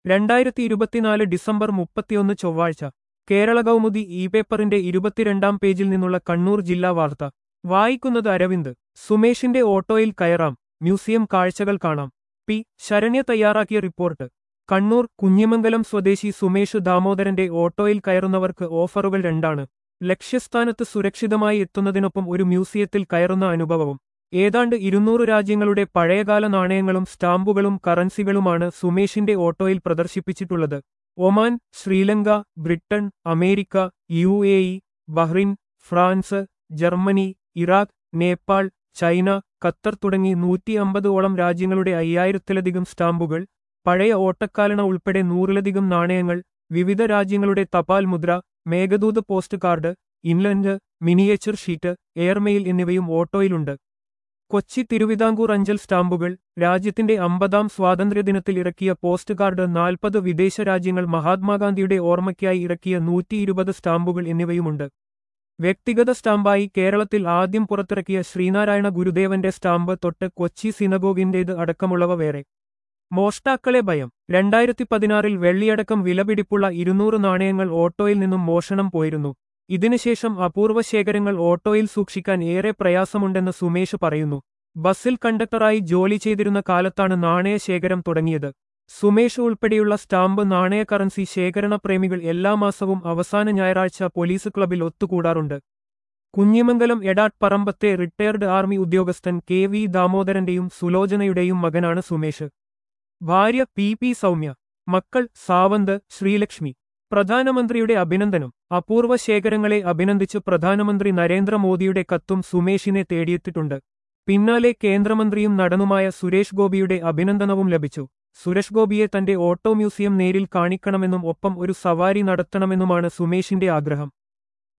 രണ്ടായിരത്തി ഇരുപത്തിനാല് ഡിസംബർ മുപ്പത്തിയൊന്ന് ചൊവ്വാഴ്ച കേരള കൗമുദി ഇ പേപ്പറിന്റെ ഇരുപത്തിരണ്ടാം പേജിൽ നിന്നുള്ള കണ്ണൂർ ജില്ലാ വാർത്ത വായിക്കുന്നത് അരവിന്ദ് സുമേഷിന്റെ ഓട്ടോയിൽ കയറാം മ്യൂസിയം കാഴ്ചകൾ കാണാം പി ശരണ്യ തയ്യാറാക്കിയ റിപ്പോർട്ട് കണ്ണൂർ കുഞ്ഞിമംഗലം സ്വദേശി സുമേഷ് ദാമോദരന്റെ ഓട്ടോയിൽ കയറുന്നവർക്ക് ഓഫറുകൾ രണ്ടാണ് ലക്ഷ്യസ്ഥാനത്ത് സുരക്ഷിതമായി എത്തുന്നതിനൊപ്പം ഒരു മ്യൂസിയത്തിൽ കയറുന്ന അനുഭവവും ഏതാണ്ട് ഇരുന്നൂറ് രാജ്യങ്ങളുടെ പഴയകാല നാണയങ്ങളും സ്റ്റാമ്പുകളും കറൻസികളുമാണ് സുമേഷിന്റെ ഓട്ടോയിൽ പ്രദർശിപ്പിച്ചിട്ടുള്ളത് Oman Sri Lanka Britain America U A E Bahrain France Germany Iraq Nepal China Qatar തുടങ്ങി നൂറ്റി അമ്പതോളം രാജ്യങ്ങളുടെ അയ്യായിരത്തിലധികം സ്റ്റാമ്പുകൾ പഴയ ഓട്ടക്കാലണ ഉൾപ്പെടെ നൂറിലധികം നാണയങ്ങൾ വിവിധ രാജ്യങ്ങളുടെ തപാൽ മുദ്ര Meghdoot post card inland miniature sheet airmail എന്നിവയും ഓട്ടോയിലുണ്ട് കൊച്ചി തിരുവിതാംകൂർ അഞ്ചൽ സ്റ്റാമ്പുകൾ രാജ്യത്തിന്റെ അമ്പതാം സ്വാതന്ത്ര്യദിനത്തിൽ ഇറക്കിയ പോസ്റ്റ് കാർഡ് നാൽപ്പത് വിദേശ രാജ്യങ്ങൾ മഹാത്മാഗാന്ധിയുടെ ഓർമ്മയ്ക്കായി ഇറക്കിയ നൂറ്റി ഇരുപത് സ്റ്റാമ്പുകൾ എന്നിവയുമുണ്ട് വ്യക്തിഗത സ്റ്റാമ്പായി കേരളത്തിൽ ആദ്യം പുറത്തിറക്കിയ ശ്രീനാരായണ ഗുരുദേവന്റെ സ്റ്റാമ്പ് തൊട്ട് കൊച്ചി സിനഗോഗിന്റേത് അടക്കമുള്ളവ വേറെ മോഷ്ടാക്കളെ ഭയം രണ്ടായിരത്തി പതിനാറിൽ വെള്ളിയടക്കം വിലപിടിപ്പുള്ള ഇരുന്നൂറ് നാണയങ്ങൾ ഓട്ടോയിൽ നിന്നും മോഷണം പോയിരുന്നു ഇതിനുശേഷം അപൂർവ ശേഖരങ്ങൾ ഓട്ടോയിൽ സൂക്ഷിക്കാൻ ഏറെ പ്രയാസമുണ്ടെന്ന് സുമേഷ് പറയുന്നു ബസ്സിൽ കണ്ടക്ടറായി ജോലി ചെയ്തിരുന്ന കാലത്താണ് നാണയ ശേഖരം തുടങ്ങിയത് സുമേഷ് ഉൾപ്പെടെയുള്ള സ്റ്റാമ്പ് നാണയ കറൻസി ശേഖരണ പ്രേമികൾ എല്ലാ മാസവും അവസാന ഞായറാഴ്ച പോലീസ് ക്ലബിൽ ഒത്തുകൂടാറുണ്ട് കുഞ്ഞിമംഗലം എടാട്ട് പറമ്പത്തെ റിട്ടയർഡ് ആർമി ഉദ്യോഗസ്ഥൻ കെ വി ദാമോദരന്റെയും സുലോചനയുടെയും മകനാണ് സുമേഷ് ഭാര്യ പി പി സൗമ്യ മക്കൾ സാവന്ത് ശ്രീലക്ഷ്മി പ്രധാനമന്ത്രിയുടെ അഭിനന്ദനം അപൂർവ ശേഖരങ്ങളെ അഭിനന്ദിച്ച് പ്രധാനമന്ത്രി നരേന്ദ്രമോദിയുടെ കത്തും സുമേഷിനെ തേടിയെത്തിയിട്ടുണ്ട് പിന്നാലെ കേന്ദ്രമന്ത്രിയും നടനുമായ സുരേഷ് ഗോപിയുടെ അഭിനന്ദനവും ലഭിച്ചു സുരേഷ് ഗോപിയെ തന്റെ ഓട്ടോ മ്യൂസിയം നേരിൽ കാണിക്കണമെന്നും ഒപ്പം ഒരു സവാരി നടത്തണമെന്നുമാണ് സുമേഷിന്റെ ആഗ്രഹം